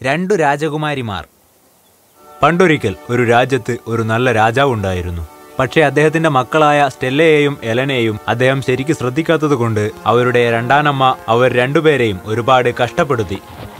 രണ്ടു രാജകുമാരിമാർ പണ്ടൊരിക്കൽ ഒരു രാജ്യത്ത് ഒരു നല്ല രാജാവ് ഉണ്ടായിരുന്നു പക്ഷേ അദ്ദേഹത്തിന്റെ മക്കളായ സ്റ്റെല്ലയെയും എലനെയും അദ്ദേഹം ശരിക്ക് ശ്രദ്ധിക്കാത്തതുകൊണ്ട് അവരുടെ രണ്ടാനമ്മ അവർ രണ്ടുപേരെയും ഒരുപാട് കഷ്ടപ്പെടുത്തി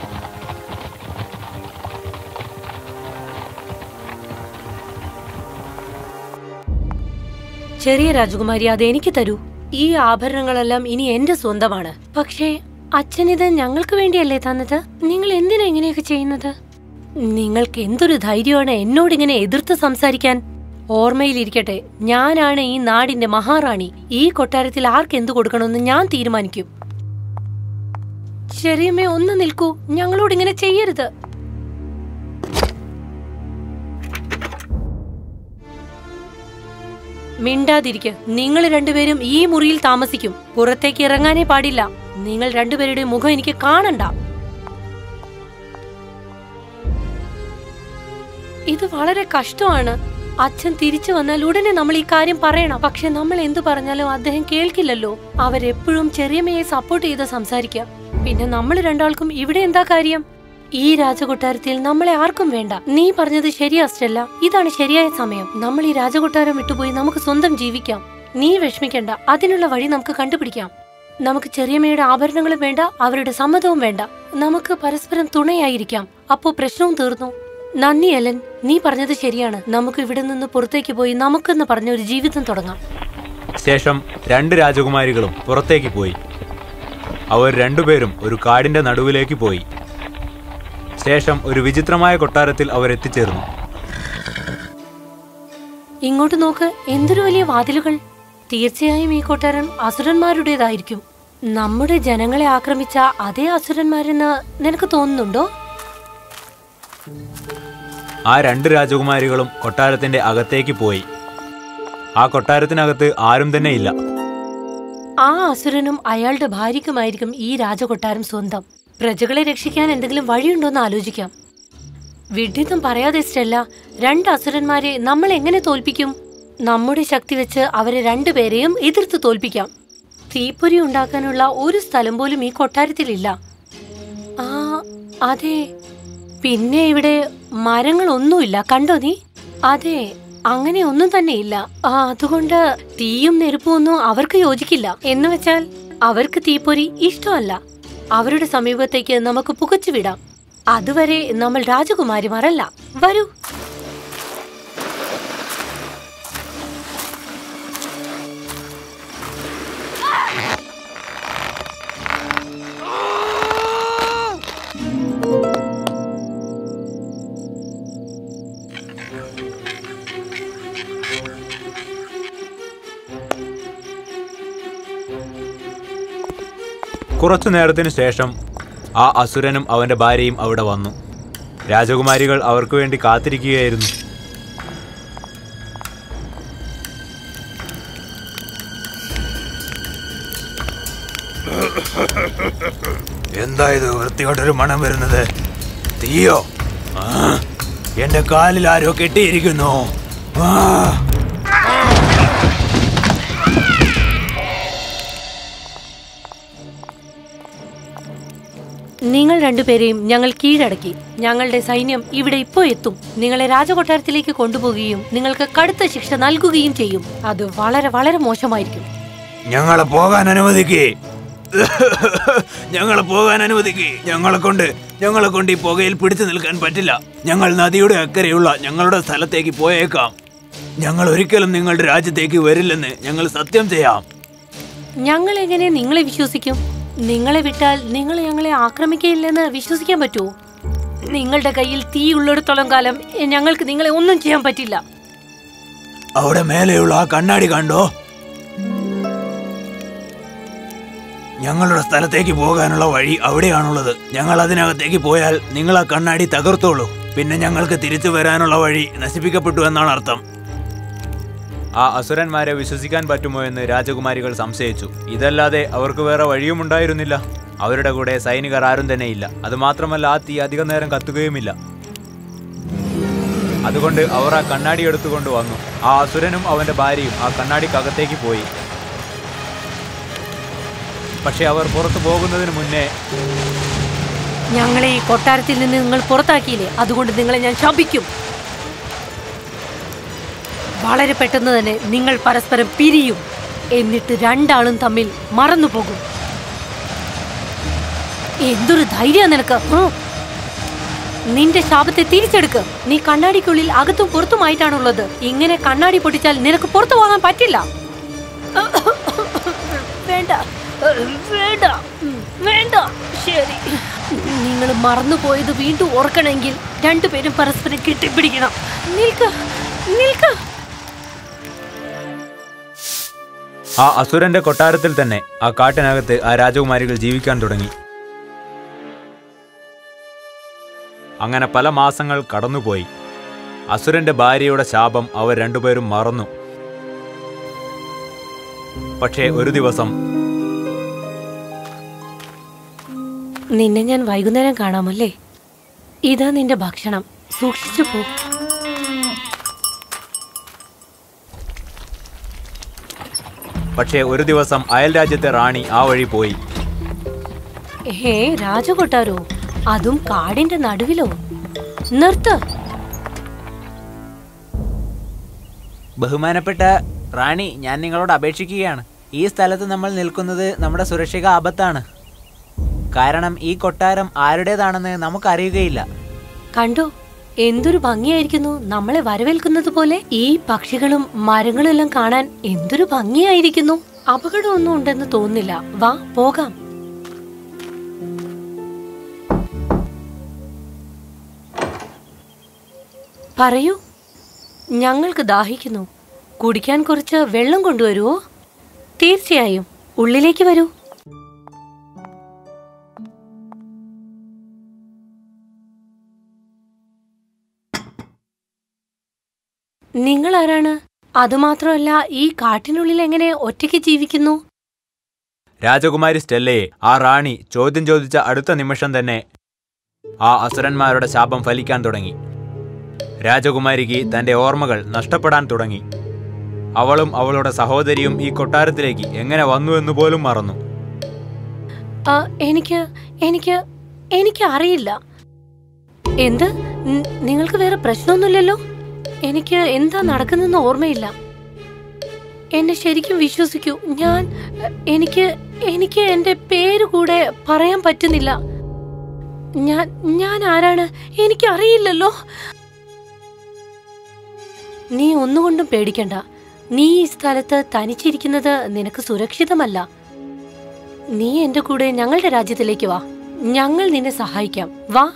ചെറിയ രാജകുമാരി അത് എനിക്ക് തരൂ ഈ ആഭരണങ്ങളെല്ലാം ഇനി എന്റെ സ്വന്തമാണ് പക്ഷേ അച്ഛൻ ഇത് ഞങ്ങൾക്ക് വേണ്ടിയല്ലേ തന്നത് നിങ്ങൾ എന്തിനാ ഇങ്ങനെയൊക്കെ ചെയ്യുന്നത് നിങ്ങൾക്ക് എന്തൊരു ധൈര്യമാണ് എന്നോട് ഇങ്ങനെ എതിർത്ത് സംസാരിക്കാൻ ഓർമ്മയിലിരിക്കട്ടെ ഞാനാണ് ഈ നാടിന്റെ മഹാറാണി ഈ കൊട്ടാരത്തിൽ ആർക്ക് എന്തു കൊടുക്കണമെന്ന് ഞാൻ തീരുമാനിക്കും ചെറിയമ്മേ ഒന്ന് നിൽക്കൂ ഞങ്ങളോട് ഇങ്ങനെ ചെയ്യരുത് മിണ്ടാതിരിക്കെ നിങ്ങൾ രണ്ടുപേരും ഈ മുറിയിൽ താമസിക്കും പുറത്തേക്ക് ഇറങ്ങാനേ പാടില്ല നിങ്ങൾ രണ്ടുപേരുടെ മുഖം എനിക്ക് കാണണ്ട ഇത് വളരെ കഷ്ടമാണ് അച്ഛൻ തിരിച്ചു വന്നാൽ ഉടനെ നമ്മൾ ഈ കാര്യം പറയണം പക്ഷെ നമ്മൾ എന്തു പറഞ്ഞാലും അദ്ദേഹം കേൾക്കില്ലല്ലോ അവരെപ്പോഴും ചെറിയമ്മയെ സപ്പോർട്ട് ചെയ്ത് സംസാരിക്കാം പിന്നെ നമ്മൾ രണ്ടാൾക്കും ഇവിടെ എന്താ കാര്യം ഈ രാജകൊട്ടാരത്തിൽ നമ്മളെ ആർക്കും വേണ്ട നീ പറഞ്ഞത് ശരിയാ സ്റ്റെല്ല ഇതാണ് ശരിയായ സമയം നമ്മൾ ഈ രാജകൊട്ടാരം വിട്ടുപോയി നമുക്ക് സ്വന്തം ജീവിക്കാം നീ വിഷമിക്കണ്ട അതിനുള്ള വഴി നമുക്ക് കണ്ടുപിടിക്കാം നമുക്ക് ചെറിയമ്മയുടെ ആഭരണങ്ങളും വേണ്ട അവരുടെ സമ്മതവും വേണ്ട നമുക്ക് പരസ്പരം തുണയായിരിക്കാം അപ്പോ പ്രശ്നവും തീർന്നു നന്ദി അലൻ നീ പറഞ്ഞത് ശരിയാണ് നമുക്ക് ഇവിടെ നിന്ന് പുറത്തേക്ക് പോയി നമുക്കെന്ന് പറഞ്ഞ ഒരു ജീവിതം തുടങ്ങാം ശേഷം രണ്ട് രാജകുമാരികളും പുറത്തേക്ക് പോയി അവർ രണ്ടുപേരും ഒരു കാടിന്റെ നടുവിലേക്ക് പോയി ശേഷം ഒരു വിചിത്രമായ കൊട്ടാരത്തിൽ അവർ എത്തിച്ചേർന്നു ഇങ്ങോട്ട് നോക്ക് എന്തൊരു വലിയ വാതിലുകൾ തീർച്ചയായും ഈ കൊട്ടാരം അസുരന്മാരുടേതായിരിക്കും നമ്മുടെ ജനങ്ങളെ ആക്രമിച്ച അതേ അസുരന്മാരെന്ന് നിനക്ക് തോന്നുന്നുണ്ടോ ആ രണ്ട് രാജകുമാരികളും കൊട്ടാരത്തിന്റെ അകത്തേക്ക് പോയി ആ കൊട്ടാരത്തിനകത്ത് ആരും തന്നെ ഇല്ല ആ അസുരനും അയാളുടെ ഭാര്യയ്ക്കുമായിരിക്കും ഈ രാജകൊട്ടാരം സ്വന്തം പ്രജകളെ രക്ഷിക്കാൻ എന്തെങ്കിലും വഴിയുണ്ടോന്ന് ആലോചിക്കാം വിഡിതം പറയാതെ സ്റ്റെല്ല രണ്ട് അസുരന്മാരെ നമ്മൾ എങ്ങനെ തോൽപ്പിക്കും നമ്മുടെ ശക്തി വെച്ച് അവരെ രണ്ടുപേരെയും എതിർത്ത് തോൽപ്പിക്കാം തീപ്പൊരി ഉണ്ടാക്കാനുള്ള ഒരു സ്ഥലം പോലും ഈ കൊട്ടാരത്തിലില്ല ആ അതെ പിന്നെ ഇവിടെ മരങ്ങളൊന്നുമില്ല കണ്ടോ നീ അതെ അങ്ങനെ ഒന്നും തന്നെ ഇല്ല ആ അതുകൊണ്ട് തീയും നെരുപ്പും ഒന്നും അവർക്ക് യോജിക്കില്ല എന്ന് വെച്ചാൽ അവർക്ക് തീപ്പൊരി ഇഷ്ടമല്ല അവരുടെ സമീപത്തേക്ക് നമുക്ക് പുകച്ചു വിടാം അതുവരെ നമ്മൾ രാജകുമാരിമാരല്ല വരൂ കുറച്ചു നേരത്തിന് ശേഷം ആ അസുരനും അവന്റെ ഭാര്യയും അവിടെ വന്നു രാജകുമാരികൾ അവർക്ക് വേണ്ടി കാത്തിരിക്കുകയായിരുന്നു എന്താ ഇത് വൃത്തിയോട്ടൊരു മണം വരുന്നത് തീയോ ആ, എന്റെ കാലിൽ ആരോ കെട്ടിയിരിക്കുന്നു ആ നിങ്ങൾ രണ്ടുപേരെയും ഞങ്ങൾ കീഴടക്കി ഞങ്ങളുടെ സൈന്യം ഇവിടെ ഇപ്പോ എത്തും നിങ്ങളെ രാജകൊട്ടാരത്തിലേക്ക് കൊണ്ടുപോകുകയും നിങ്ങൾക്ക് കടുത്ത ശിക്ഷ നൽകുകയും ചെയ്യും അത് വളരെ വളരെ മോശമായിരിക്കും ഞങ്ങളെ പോകാൻ അനുവദിക്കേ ഞങ്ങളെ പോകാൻ അനുവദിക്കേ ഞങ്ങളെ കൊണ്ട് ഞങ്ങളെ കൊണ്ട് ഈ പുകയിൽ പിടിച്ചു നിൽക്കാൻ പറ്റില്ല ഞങ്ങൾ നദിയുടെ അക്കരെയുള്ള ഞങ്ങളുടെ സ്ഥലത്തേക്ക് പോയേക്കാം ഞങ്ങൾ ഒരിക്കലും നിങ്ങളുടെ രാജ്യത്തേക്ക് വരില്ലെന്ന് ഞങ്ങൾ സത്യം ചെയ്യാം ഞങ്ങൾ എങ്ങനെ നിങ്ങളെ വിശ്വസിക്കും നിങ്ങളെ വിട്ടാൽ നിങ്ങൾ ഞങ്ങളെ ആക്രമിക്കയില്ലെന്ന് വിശ്വസിക്കാൻ പറ്റുമോ നിങ്ങളുടെ കയ്യിൽ തീ ഉള്ളിടത്തോളം കാലം എ, ഞങ്ങൾക്ക് നിങ്ങളെ ഒന്നും ചെയ്യാൻ പറ്റില്ല അവിടെ മേലെയുള്ള ആ കണ്ണാടി കണ്ടോ ഞങ്ങളുടെ സ്ഥലത്തേക്ക് പോകാനുള്ള വഴി അവിടെയാണുള്ളത് ഞങ്ങൾ അതിനകത്തേക്ക് പോയാൽ നിങ്ങൾ ആ കണ്ണാടി തകർത്തോളൂ പിന്നെ ഞങ്ങൾക്ക് തിരിച്ചു വരാനുള്ള വഴി നശിപ്പിക്കപ്പെട്ടു എന്നാണ് അർത്ഥം ആ അസുരന്മാരെ വിശ്വസിക്കാൻ പറ്റുമോ എന്ന് രാജകുമാരികൾ സംശയിച്ചു ഇതല്ലാതെ അവർക്ക് വേറെ വഴിയുമുണ്ടായിരുന്നില്ല അവരുടെ കൂടെ സൈനികർ ആരും തന്നെ ഇല്ല അതുമാത്രമല്ല ആ തീ അധിക നേരം കത്തുകയുമില്ല അതുകൊണ്ട് അവർ ആ കണ്ണാടി എടുത്തുകൊണ്ട് വന്നു ആ അസുരനും അവന്റെ ഭാര്യയും ആ കണ്ണാടിക്കകത്തേക്ക് പോയി പക്ഷെ അവർ പുറത്തു പോകുന്നതിന് മുന്നേ ഞങ്ങളെ ഈ കൊട്ടാരത്തിൽ നിന്ന് നിങ്ങൾ പുറത്താക്കിയില്ലേ അതുകൊണ്ട് നിങ്ങളെ ഞാൻ ശപിക്കും വളരെ പെട്ടെന്ന് തന്നെ നിങ്ങൾ പരസ്പരം പിരിയും എന്നിട്ട് രണ്ടാളും തമ്മിൽ മറന്നുപോകും എന്തൊരു ധൈര്യം നിനക്ക് ഹ്? നിന്റെ ശാപത്തെ തിരിച്ചെടുക്ക് നീ കണ്ണാടിക്കുള്ളിൽ അകത്തും പുറത്തുമായിട്ടാണുള്ളത് ഇങ്ങനെ കണ്ണാടി പൊട്ടിച്ചാൽ നിനക്ക് പുറത്തു പോകാൻ പറ്റില്ല വേണ്ട വേണ്ട വേണ്ട ശരി നിങ്ങൾ മറന്നുപോയത് വീണ്ടും ഓർക്കണമെങ്കിൽ രണ്ടുപേരും പരസ്പരം കെട്ടിപ്പിടിക്കണം നിൽക്ക നിൽക്ക ആ അസുരന്റെ കൊട്ടാരത്തിൽ തന്നെ ആ കാട്ടിനകത്ത് ആ രാജകുമാരികൾ ജീവിക്കാൻ തുടങ്ങി അങ്ങനെ പല മാസങ്ങൾ കടന്നുപോയി അസുരന്റെ ഭാര്യയുടെ ശാപം അവർ രണ്ടുപേരും മറന്നു പക്ഷേ ഒരു ദിവസം നിന്നെ ഞാൻ വൈകുന്നേരം കാണാമല്ലേ ഇതാ നിന്റെ ഭക്ഷണം സൂക്ഷിച്ചു പോ പക്ഷേ ഒരു ദിവസം അയൽ രാജ്യത്തെ റാണി ആ വഴി പോയി ഹേ രാജകൊട്ടാരോ അതും കാടിന്റെ നടുവിലോ നിർത്ത് ബഹുമാനപ്പെട്ട റാണി ഞാൻ നിങ്ങളോട് അപേക്ഷിക്കുകയാണ് ഈ സ്ഥലത്ത് നമ്മൾ നിൽക്കുന്നത് നമ്മുടെ സുരക്ഷയ്ക്ക് ആപത്താണ് കാരണം ഈ കൊട്ടാരം ആരുടേതാണെന്ന് നമുക്കറിയുകയില്ല കണ്ടോ എന്തൊരു ഭംഗിയായിരിക്കുന്നു നമ്മളെ വരവേൽക്കുന്നത് പോലെ ഈ പക്ഷികളും മരങ്ങളും എല്ലാം കാണാൻ എന്തൊരു ഭംഗിയായിരിക്കുന്നു അപകടമൊന്നും ഉണ്ടെന്ന് തോന്നുന്നില്ല വാ പോകാം പറയൂ ഞങ്ങൾക്ക് ദാഹിക്കുന്നു കുടിക്കാൻ കുറച്ച് വെള്ളം കൊണ്ടുവരുവോ തീർച്ചയായും ഉള്ളിലേക്ക് വരൂ നിങ്ങൾ ആരാണ് അതുമാത്രമല്ല ഈ കാട്ടിനുള്ളിൽ എങ്ങനെ ഒറ്റയ്ക്ക് ജീവിക്കുന്നു രാജകുമാരി സ്റ്റെല്ലയെ ആ റാണി ചോദ്യം ചോദിച്ച അടുത്ത നിമിഷം തന്നെ ആ അസുരന്മാരുടെ ശാപം ഫലിക്കാൻ തുടങ്ങി രാജകുമാരിക്ക് തന്റെ ഓർമ്മകൾ നഷ്ടപ്പെടാൻ തുടങ്ങി അവളും അവളുടെ സഹോദരിയും ഈ കൊട്ടാരത്തിലേക്ക് എങ്ങനെ വന്നു എന്ന് പോലും മറന്നു ആ, എനിക്ക് എനിക്ക് എനിക്ക് അറിയില്ല എന്ത് ന- നിങ്ങൾക്ക് വേറെ പ്രശ്നമൊന്നുമില്ലല്ലോ എനിക്ക് എന്താ നടക്കുന്നെന്ന് ഓർമ്മയില്ല എന്നെ ശരിക്കും വിശ്വസിക്കൂ ഞാൻ എനിക്ക് എനിക്ക് എന്റെ പേര് കൂടെ പറയാൻ പറ്റുന്നില്ല ഞാൻ ഞാൻ ആരാണ് എനിക്ക് അറിയില്ലല്ലോ നീ ഒന്നുകൊണ്ടും പേടിക്കണ്ട നീ ഈ സ്ഥലത്ത് തനിച്ചിരിക്കുന്നത് നിനക്ക് സുരക്ഷിതമല്ല നീ എന്റെ കൂടെ ഞങ്ങളുടെ രാജ്യത്തിലേക്ക് വാ ഞങ്ങൾ നിന്നെ സഹായിക്കാം വാ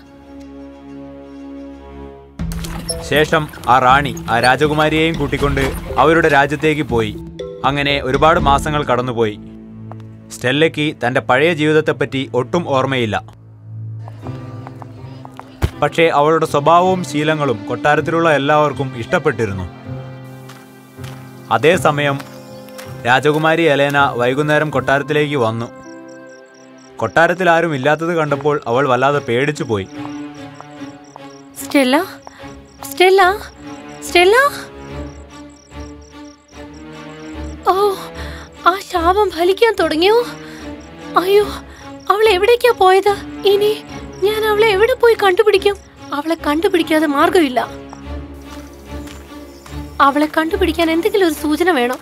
ശേഷം ആ റാണി ആ രാജകുമാരിയെയും കൂട്ടിക്കൊണ്ട് അവരുടെ രാജ്യത്തേക്ക് പോയി അങ്ങനെ ഒരുപാട് മാസങ്ങൾ കടന്നുപോയി സ്റ്റെല്ലയ്ക്ക് തന്റെ പഴയ ജീവിതത്തെപ്പറ്റി ഒട്ടും ഓർമ്മയില്ല പക്ഷേ അവളുടെ സ്വഭാവവും ശീലങ്ങളും കൊട്ടാരത്തിലുള്ള എല്ലാവർക്കും ഇഷ്ടപ്പെട്ടിരുന്നു അതേസമയം രാജകുമാരി എലേന വൈകുന്നേരം കൊട്ടാരത്തിലേക്ക് വന്നു കൊട്ടാരത്തിൽ ആരും ഇല്ലാത്തത് കണ്ടപ്പോൾ അവൾ വല്ലാതെ പേടിച്ചു പോയി സ്റ്റെല്ല സ്റ്റെല്ല സ്റ്റെല്ല ഓ ആ ശാപം ഫലിക്കാൻ തുടങ്ങിയോ അയ്യോ അവൾ എവിടേക്കാ പോയത് ഇനി ഞാൻ അവളെ എവിടെ പോയി കണ്ടുപിടിക്കും അവളെ കണ്ടുപിടിക്കാതെ മാർഗമില്ല അവളെ കണ്ടുപിടിക്കാൻ എന്തെങ്കിലും ഒരു സൂചന വേണം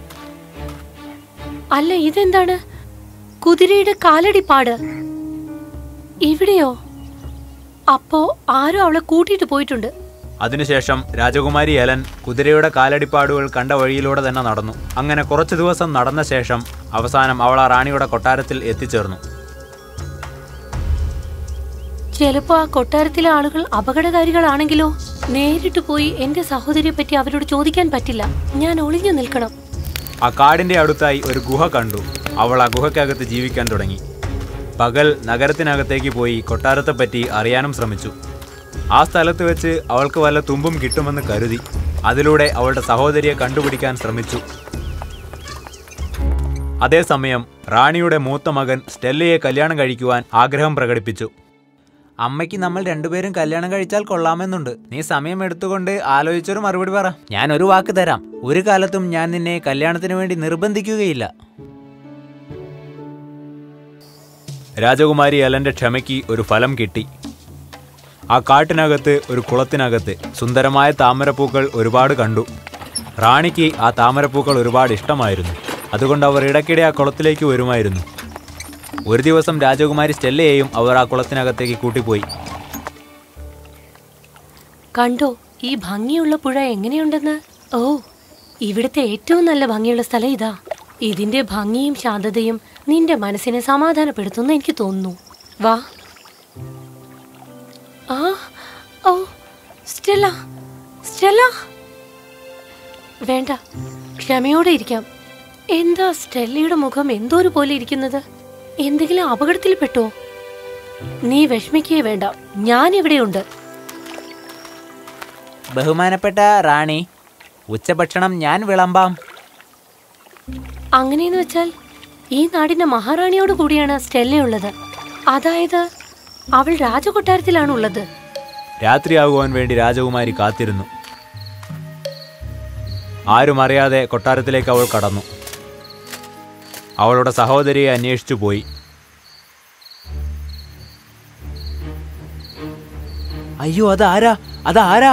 അല്ല ഇതെന്താണ് കുതിരയുടെ കാലടിപ്പാട് ഇവിടെയോ അപ്പോ ആരോ അവളെ കൂട്ടിയിട്ട് പോയിട്ടുണ്ട് അതിനുശേഷം രാജകുമാരി എലൻ കുതിരയുടെ കാലടിപ്പാടുകൾ കണ്ട വഴിയിലൂടെ തന്നെ നടന്നു അങ്ങനെ കുറച്ചു ദിവസം നടന്ന ശേഷം അവസാനം അവൾ ആ റാണിയുടെ കൊട്ടാരത്തിൽ എത്തിച്ചേർന്നു ചിലപ്പോ ആ കൊട്ടാരത്തിലെ ആളുകൾ അപകടകാരികളാണെങ്കിലോ നേരിട്ട് പോയി എന്റെ സഹോദരിയെ പറ്റി അവരോട് ചോദിക്കാൻ പറ്റില്ല ഞാൻ ഒളിഞ്ഞു നിൽക്കണം ആ കാടിന്റെ അടുത്തായി ഒരു ഗുഹ കണ്ടു അവൾ ആ ഗുഹയ്ക്കകത്ത് ജീവിക്കാൻ തുടങ്ങി പകൽ നഗരത്തിനകത്തേക്ക് പോയി കൊട്ടാരത്തെപ്പറ്റി അറിയാനും ശ്രമിച്ചു ആ സ്ഥലത്ത് വെച്ച് അവൾക്ക് വല്ല തുമ്പും കിട്ടുമെന്ന് കരുതി അതിലൂടെ അവളുടെ സഹോദരിയെ കണ്ടുപിടിക്കാൻ ശ്രമിച്ചു അതേസമയം റാണിയുടെ മൂത്ത മകൻ സ്റ്റെല്ലയെ കല്യാണം കഴിക്കുവാൻ ആഗ്രഹം പ്രകടിപ്പിച്ചു അമ്മയ്ക്ക് നമ്മൾ രണ്ടുപേരും കല്യാണം കഴിച്ചാൽ കൊള്ളാമെന്നുണ്ട് നീ സമയം എടുത്തുകൊണ്ട് ആലോചിച്ചൊരു മറുപടി പറ ഞാൻ ഒരു വാക്ക് തരാം ഒരു കാലത്തും ഞാൻ നിന്നെ കല്യാണത്തിന് വേണ്ടി നിർബന്ധിക്കുകയില്ല രാജകുമാരി അലന്റെ ക്ഷമയ്ക്ക് ഒരു ഫലം കിട്ടി ആ കാട്ടിനകത്ത് ഒരു കുളത്തിനകത്ത് സുന്ദരമായ താമരപ്പൂക്കൾ ഒരുപാട് കണ്ടു റാണിക്ക് ആ താമരപ്പൂക്കൾ ഒരുപാട് ഇഷ്ടമായിരുന്നു അതുകൊണ്ട് അവർ ഇടയ്ക്കിടെ ആ കുളത്തിലേക്ക് വരുമായിരുന്നു ഒരു ദിവസം രാജകുമാരി സ്റ്റെല്ലയെയും അവർ ആ കുളത്തിനകത്തേക്ക് കൂട്ടിപ്പോയി കണ്ടോ ഈ ഭംഗിയുള്ള പുഴ എങ്ങനെയുണ്ടെന്ന് ഓ ഇവിടുത്തെ ഏറ്റവും നല്ല ഭംഗിയുള്ള സ്ഥലം ഇതാ ഇതിന്റെ ഭംഗിയും ശാന്തതയും നിന്റെ മനസ്സിനെ സമാധാനപ്പെടുത്തുന്നു എനിക്ക് തോന്നുന്നു വാ ആ ഓ സ്റ്റെല്ല സ്റ്റെല്ല വേണ്ട ക്ഷമയോടെ ഇരിക്കാം എന്താ സ്റ്റെല്ലയുടെ മുഖം എന്തോരു പോലെ ഇരിക്കുന്നത് എന്തെങ്കിലും അപകടത്തിൽപ്പെട്ടോ നീ വിഷമിക്കേ വേണ്ട ഞാൻ ഇവിടെയുണ്ട് ബഹുമാനപ്പെട്ട റാണി ഉച്ചഭക്ഷണം ഞാൻ വിളമ്പാം അങ്ങനെയെന്ന് വെച്ചാൽ ഈ നാടിന്റെ മഹാറാണിയോട് കൂടിയാണ് സ്റ്റെല്ലയുള്ളത് അതായത് അവൾ രാജകൊട്ടാരത്തിലാണുള്ളത് രാത്രിയാകുവാൻ വേണ്ടി രാജകുമാരി കാത്തിരുന്നു ആരും അറിയാതെ കൊട്ടാരത്തിലേക്ക് അവൾ കടന്നു അവളുടെ സഹോദരിയെ അന്വേഷിച്ചു പോയി അയ്യോ അതാരാ അതാരാ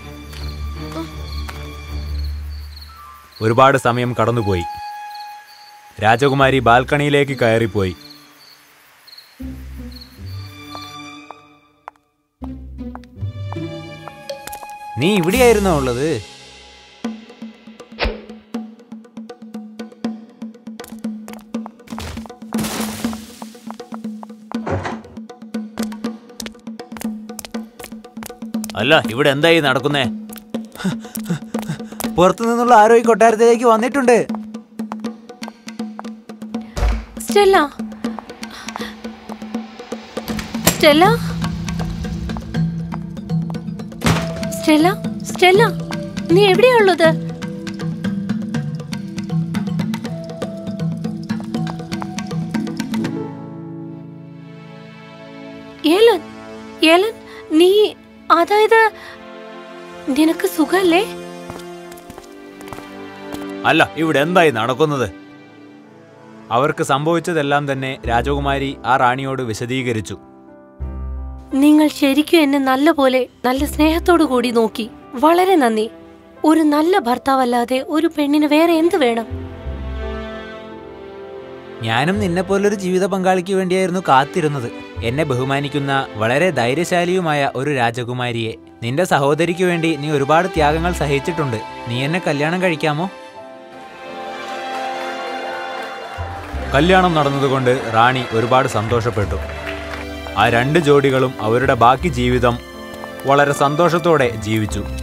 ഒരുപാട് സമയം കടന്നുപോയി രാജകുമാരി ബാൽക്കണിയിലേക്ക് കയറിപ്പോയി നീ ഇവിടെയായിരുന്നോ ഉള്ളത് അല്ല ഇവിടെ എന്തായി നടക്കുന്നേ പുറത്തു നിന്നുള്ള ആരോ ഈ കൊട്ടാരത്തിലേക്ക് വന്നിട്ടുണ്ട് സ്റ്റെല്ല സ്റ്റെല്ല സ്റ്റെല്ല സ്റ്റെല്ല നീ എവിടെയാണുള്ളത് ഏലൻ ഏലൻ നീ അതായത് നിനക്ക് സുഖല്ലേ അല്ല ഇവിടെ എന്തായി നടക്കുന്നത് അവർക്ക് സംഭവിച്ചതെല്ലാം തന്നെ രാജകുമാരി ആ റാണിയോട് വിശദീകരിച്ചു നിങ്ങൾ ശരിക്കും എന്നെ നല്ല പോലെ നല്ല സ്നേഹത്തോടു കൂടി നോക്കി വളരെ നന്ദി ഒരു നല്ല ഭർത്താവല്ലാതെ ഒരു പെണ്ണിന് വേറെ എന്ത് വേണം ഞാനും നിന്നെ പോലൊരു ജീവിത പങ്കാളിക്ക് വേണ്ടിയായിരുന്നു കാത്തിരുന്നത് എന്നെ ബഹുമാനിക്കുന്ന വളരെ ധൈര്യശാലിയുമായ ഒരു രാജകുമാരിയെ നിന്റെ സഹോദരിക്ക് വേണ്ടി നീ ഒരുപാട് ത്യാഗങ്ങൾ സഹിച്ചിട്ടുണ്ട് നീ എന്നെ കല്യാണം കഴിക്കാമോ കല്യാണം നടന്നതുകൊണ്ട് റാണി ഒരുപാട് സന്തോഷപ്പെട്ടു ആ രണ്ട് ജോഡികളും അവരുടെ ബാക്കി ജീവിതം വളരെ സന്തോഷത്തോടെ ജീവിച്ചു